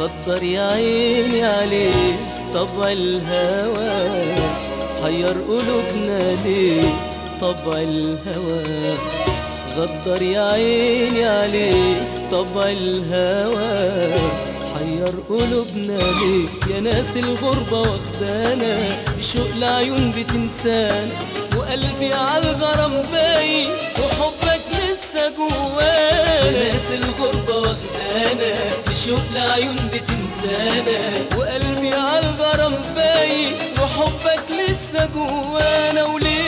غدر يا عيني عليك طبع الهوى حير قلوبنا ليه طبع الهوى غدر يا عيني عليك طبع الهوى حير قلوبنا ليه يا ناس الغربة واخدانا بشوق العيون بتنسانا وقلبي عالغرام باين وحبك لسه جوانا يا ناس الغربة واخدانا بشوق العيون بتنسانا وقلبي عالغرام باين وحبك لسه جوانا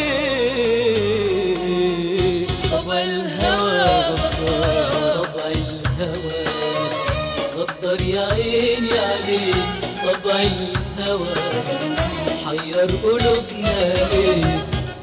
وليه طبع الهوى طبع الهوى غدر يا عيني عليك طبع الهوى حير قلوبنا ليه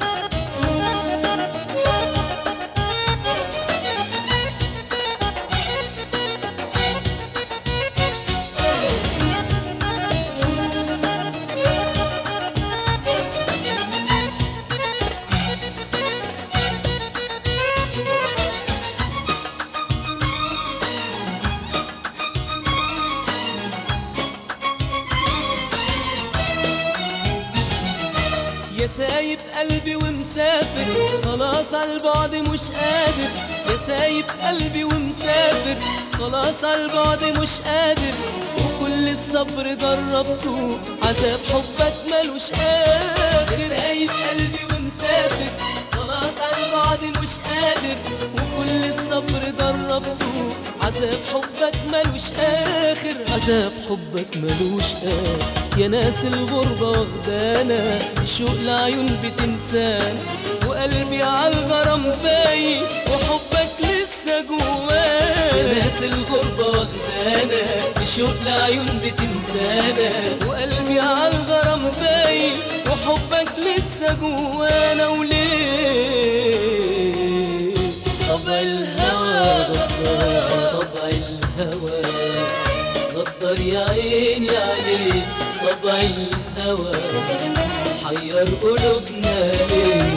يا سايب قلبي ومسافر خلاص على البعد مش قادر يا سايب قلبي ومسافر خلاص على البعد مش قادر وكل الصبر جربته عذاب حبك ملوش آخر يا سايب قلبي ومسافر خلاص على البعد مش قادر وكل الصبر جربته عذاب حبك ملوش آخر عذاب حبك ملوش آخر يا ناس الغربة واخدانا شوق العيون بتنسانا وقلبي عالغرام باين وحبك لسه جوانا يا ناس الغربة واخدانا بشوق العيون بتنسانا وقلبي عالغرام باين وحبك لسه جوانا وليه طبع الهوى غدار طبع الهوى غدر يا عيني عليك طبع الهوى حير قلوبنا ليه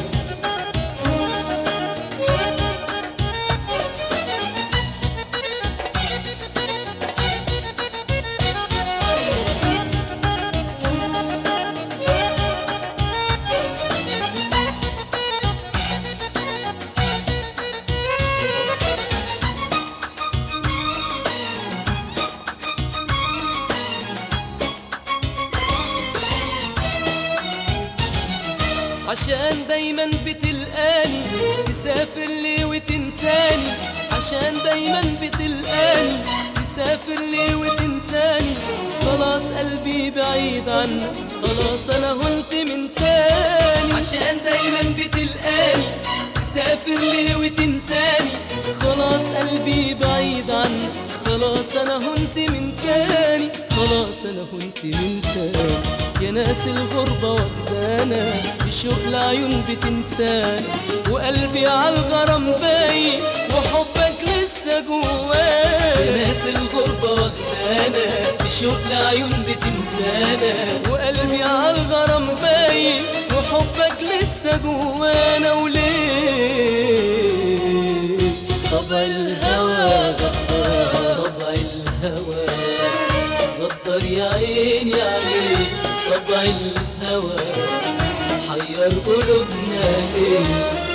عشان دايما بتلقاني تسافر لي وتنساني عشان دايما بتلقاني تسافر لي وتنساني خلاص قلبي بعيد عنك خلاص انا هنت من تاني عشان دايما بتلقاني تسافر لي وتنساني خلاص قلبي بعيد عنك خلاص انا هنت من تاني خلاص انا هنت من تاني يا ناس الغربة واخدانا بشوق العيون بتنسانا وقلبي عالغرام باين وحبك لسه جوانا يا ناس الغربة واخدانا بشوق العيون بتنسانا وقلبي عالغرام باين وحبك لسه جوانا وليه طبع الهوى غدار طبع الهوى غدر يا عيني عليك طبع الهوى حير قلوبنا ليه